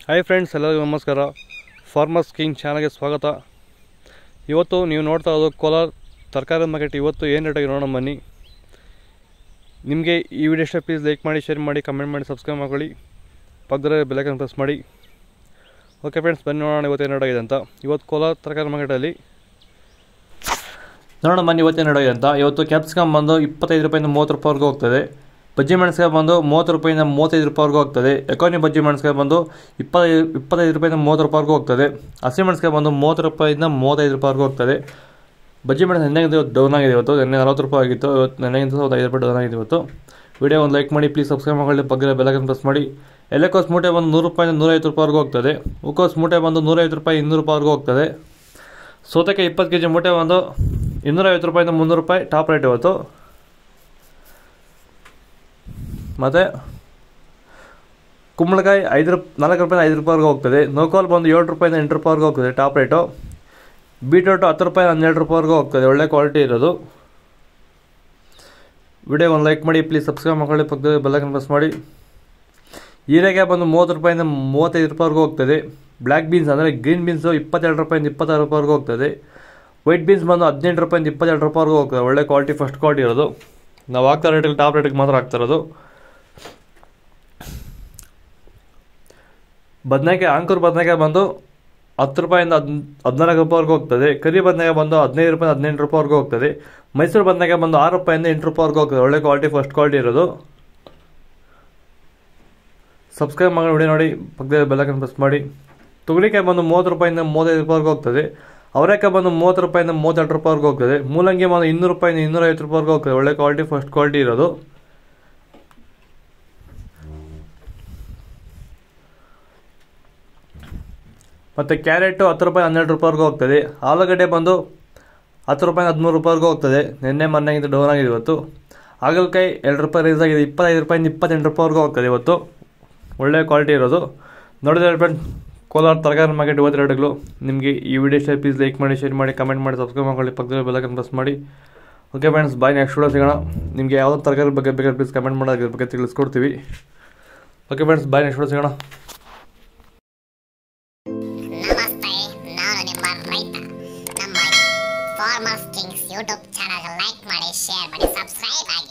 hi friends ಎಲ್ಲರಿಗೂ ನಮಸ್ಕಾರ farmers king ಚಾನಲ್ಗೆ ಸ್ವಾಗತ ಇವತ್ತು ನೀವು ನೋಡ್ತಾ ಇರೋದು ಕೋಲಾರ ತರಕಾರಿ ಮಾರ್ಕೆಟ್ ಇವತ್ತು ಏನು ರೇಟಾಗಿ ನೋಡೋಣ ಬನ್ನಿ ನಿಮಗೆ ಈ ವಿಡಿಯೋ ಇಷ್ಟ ಪ್ಲೀಸ್ ಲೈಕ್ ಮಾಡಿ ಶೇರ್ ಮಾಡಿ ಕಮೆಂಟ್ ಮಾಡಿ ಸಬ್ಸ್ಕ್ರೈಬ್ ಮಾಡ್ಕೊಳ್ಳಿ ಪಕ್ಕದಲ್ಲಿ ಬೆಲೈಕನ್ ಪ್ರೆಸ್ ಮಾಡಿ ಓಕೆ ಫ್ರೆಂಡ್ಸ್ ಬನ್ನಿ ನೋಡೋಣ ಇವತ್ತು ಏನು ರೇಟಾಗಿದೆ ಅಂತ ಇವತ್ತು ಕೋಲಾರ ತರಕಾರಿ ಮಾರ್ಕೆಟಲ್ಲಿ ನೋಡೋಣ ಬನ್ನಿ ಇವತ್ತೇನು ರೇಟಾಗಿದೆ ಅಂತ ಇವತ್ತು ಕ್ಯಾಪ್ಸಿಕಮ್ ಬಂದು ಇಪ್ಪತ್ತೈದು ರೂಪಾಯಿಂದ ಮೂವತ್ತು ರೂಪಾಯಿವರೆಗೂ ಹೋಗ್ತದೆ ಬಜ್ಜಿ ಮೆಣಸಿಕಾಯಿ ಬಂದು ಮೂವತ್ತು ರೂಪಾಯಿಂದ ಮೂವತ್ತೈದು ರೂಪಾಯಿವರೆಗೂ ಹೋಗ್ತದೆ ಎಕೋನಿ ಬಜ್ಜಿ ಮೆಣಸಿಕಾಯಿ ಬಂದು ಇಪ್ಪತ್ತೈದು ಇಪ್ಪತ್ತೈದು ರೂಪಾಯಿಂದ ಮೂವತ್ತು ರೂಪಾಯಿವರೆಗೂ ಹೋಗ್ತದೆ ಹಸಿ ಮೆಣಸಿಕಾಯಿ ಬಂದು ಮೂವತ್ತು ರೂಪಾಯಿಂದ ಮೂವತ್ತೈದು ರೂಪಾಯಿವರೆಗೂ ಹೋಗ್ತದೆ ಬಜ್ಜಿ ಮೆಣಸು ನೆನ್ನೆಗಿಂತ ಇವತ್ತು ಡೌನ್ ಆಗಿದೆ ಇವತ್ತು ನೆನ್ನೆ ನಲವತ್ತು ರೂಪಾಯಿ ಆಗಿತ್ತು ಇವತ್ತು ನೆನ್ನೆಗಿಂತ ಒಂದು ಐದು ರೂಪಾಯಿ ಡೌನ್ ಆಗಿದೆ ಇವತ್ತು ವಿಡಿಯೋ ಒಂದು ಲೈಕ್ ಮಾಡಿ ಪ್ಲೀಸ್ ಸಬ್ಸ್ಕ್ರೈಬ್ ಮಾಡಿ ಬಗ್ಗೆ ಬೆಲಕನ್ನು ಪ್ರೆಸ್ ಮಾಡಿ ಎಲೆಕೋಸ್ ಮೂಟೆ ಬಂದು ನೂರು ರೂಪಾಯಿಂದ ನೂರೈವತ್ತು ರೂಪಾಯಿವರೆಗೂ ಹೋಗ್ತದೆ ಹೂಕೋಸ್ ಮೂಟೆ ಬಂದು ನೂರೈವತ್ತು ರೂಪಾಯಿ ಇನ್ನೂರು ರೂಪಾಯಿವರೆಗೂ ಹೋಗ್ತದೆ ಸೌತೆಕಾಯಿ ಇಪ್ಪತ್ತು ಕೆ ಜಿ ಮೂಟೆ ಬಂದು ಇನ್ನೂರೈವತ್ತು ರೂಪಾಯಿಂದ ಮುನ್ನೂರು ರೂಪಾಯಿ ಟಾಪ್ ರೇಟ್ ಇವತ್ತು ಮತ್ತು ಕುಂಬಳಕಾಯಿ ಐದು ರೂಪ್ ನಾಲ್ಕು ರೂಪಾಯಿಂದ ಐದು ರೂಪಾಯಿವರೆಗೂ ಹೋಗ್ತದೆ ನೋಕೋಲ್ ಬಂದು ಏಳು ರೂಪಾಯಿಂದ ಎಂಟು ರೂಪಾಯಿವರೆಗೂ ಹೋಗ್ತದೆ ಟಾಪ್ ರೇಟು ಬೀಟ್ರೋಟು ಹತ್ತು ರೂಪಾಯಿ ಹನ್ನೆರಡು ರೂಪಾಯಿವರೆಗೂ ಹೋಗ್ತದೆ ಒಳ್ಳೆ ಕ್ವಾಲಿಟಿ ಇರೋದು ವಿಡಿಯೋ ಒಂದು ಲೈಕ್ ಮಾಡಿ ಪ್ಲೀಸ್ ಸಬ್ಸ್ಕ್ರೈಬ್ ಮಾಡ್ಕೊಳ್ಳಿ ಪಕ್ಕದಲ್ಲಿ ಬೆಲ್ಲೈಕನ್ ಪ್ರೆಸ್ ಮಾಡಿ ಹೀರೆಕಾಯಿ ಬಂದು ಮೂವತ್ತು ರೂಪಾಯಿಂದ ಮೂವತ್ತೈದು ರೂಪಾಯಿವರೆಗೂ ಹೋಗ್ತದೆ ಬ್ಲ್ಯಾಕ್ ಬೀನ್ಸ್ ಅಂದರೆ ಗ್ರೀನ್ ಬೀನ್ಸು ಇಪ್ಪತ್ತೆರಡು ರೂಪಾಯಿಂದ ಇಪ್ಪತ್ತಾರು ರೂಪಾಯಿವರೆಗೂ ಹೋಗ್ತದೆ ವೈಟ್ ಬೀನ್ಸ್ ಬಂದು ಹದಿನೆಂಟು ರೂಪಾಯಿಂದ ಇಪ್ಪತ್ತೆರಡು ರೂಪಾಯಿವರೆಗೂ ಹೋಗ್ತದೆ ಒಳ್ಳೆ ಕ್ವಾಲಿಟಿ ಫಸ್ಟ್ ಕ್ವಾಲಿಟಿ ಇರೋದು ನಾವು ಹಾಕ್ತಾ ರೇಟಿಗೆ ಟಾಪ್ ರೇಟಿಗೆ ಮಾತ್ರ ಹಾಕ್ತಾ ಇರೋದು ಬದನೆಕಾಯಿ ಆಂಕೂರ್ ಬದನೆಕಾಯಿ ಬಂದು ಹತ್ತು ರೂಪಾಯಿಂದ ಹದ್ ಹದಿನಾಲ್ಕು ರೂಪಾಯಿವರೆಗೂ ಹೋಗ್ತದೆ ಕರಿ ಬದನೆಕಾಯಿ ಬಂದು ಹದಿನೈದು ರೂಪಾಯಿ ಹದಿನೆಂಟು ರೂಪಾಯಿವರೆಗೂ ಹೋಗ್ತದೆ ಮೈಸೂರು ಬದನೆಕಾಯಿ ಬಂದು ಆರು ರೂಪಾಯಿಂದ ಎಂಟು ರೂಪಾಯಿವರೆಗೂ ಹೋಗ್ತದೆ ಒಳ್ಳೆ ಕ್ವಾಲಿಟಿ ಫಸ್ಟ್ ಕ್ವಾಲಿಟಿ ಇರೋದು ಸಬ್ಸ್ಕ್ರೈಬ್ ಮಾಡಿ ವಿಡಿಯೋ ನೋಡಿ ಪಕ್ಕದಲ್ಲಿ ಬೆಲ್ಲಕನ್ನು ಪ್ರೆಸ್ ಮಾಡಿ ತೊಗರಿಕಾಯಿ ಬಂದು ಮೂವತ್ತು ರೂಪಾಯಿಂದ ಮೂವತ್ತೈದು ರೂಪಾಯಿವರೆಗೂ ಹೋಗ್ತದೆ ಅವರೆಕಾಯಿ ಬಂದು ಮೂವತ್ತು ರೂಪಾಯಿಂದ ಮೂವತ್ತೆರಡು ರೂಪಾಯಿವರೆಗೂ ಹೋಗ್ತದೆ ಮೂಲಂಗಿ ಬಂದು ಇನ್ನೂರು ರೂಪಾಯಿಂದ ಇನ್ನೂರೈವತ್ತು ರೂಪಾಯಿವರೆಗೂ ಹೋಗ್ತದೆ ಒಳ್ಳೆ ಕ್ವಾಲಿಟಿ ಫಸ್ಟ್ ಕ್ವಾಲಿಟಿ ಇರೋದು ಮತ್ತು ಕ್ಯಾರೆಟು ಹತ್ತು ರೂಪಾಯಿ ಹನ್ನೆರಡು ರೂಪಾಯಿವರೆಗೂ ಹೋಗ್ತದೆ ಆಲೂಗಡ್ಡೆ ಬಂದು ಹತ್ತು ರೂಪಾಯಿ ಹದಿಮೂರು ರೂಪಾಯಿವರೆಗೂ ಹೋಗ್ತದೆ ನಿನ್ನೆ ಮೊನ್ನೆಗಿಂತ ಡೌನ್ ಆಗಿದೆ ಇವತ್ತು ಹಾಗಲಕಾಯಿ ಎರಡು ರೂಪಾಯಿ ರೈಸ್ ಆಗಿದೆ ಇಪ್ಪತ್ತೈದು ರೂಪಾಯಿಂದ ಇಪ್ಪತ್ತೆಂಟು ರೂಪಾಯಿವರೆಗೂ ಹೋಗ್ತದೆ ಇವತ್ತು ಒಳ್ಳೆ ಕ್ವಾಲಿಟಿ ಇರೋದು ನೋಡಿದ್ರೆ ಫ್ರೆಂಡ್ ಕೋಲಾರ ತರಕಾರಿ ಮಾರ್ಕೆಟ್ ಇವತ್ತು ರೇಟ್ಗಳು ನಿಮಗೆ ಈ ವಿಡಿಯೋ ಇಷ್ಟ ಪ್ಲೀಸ್ ಲೈಕ್ ಮಾಡಿ ಶೇರ್ ಮಾಡಿ ಕಮೆಂಟ್ ಮಾಡಿ ಸಬ್ಸ್ಕ್ರೈಬ್ ಮಾಡ್ಕೊಳ್ಳಿ ಪಕ್ಕದಲ್ಲಿ ಬೆಲ್ಲಕನ್ನು ಪ್ರೆಸ್ ಮಾಡಿ okay friends bye next video ಸಿಗೋಣ ನಿಮಗೆ ಯಾವುದೋ ತರಕಾರಿ ಬಗ್ಗೆ ಬೇಕಾದ್ರೆ ಪ್ಲೀಸ್ ಕಮೆಂಟ್ ಮಾಡೋದ್ರ ಬಗ್ಗೆ ತಿಳಿಸ್ಕೊಡ್ತೀವಿ okay friends bye next video ಸಿಗೋಣ ನಮಸ್ತೆ ನಾನು ನಿಮ್ಮ ರೈತ ನಮ್ಮ farmers kings YouTube channel like ಮಾಡಿ ಶೇರ್ ಮಾಡಿ ಸಬ್ಸ್ಕ್ರೈಬ್ ಆಗಿ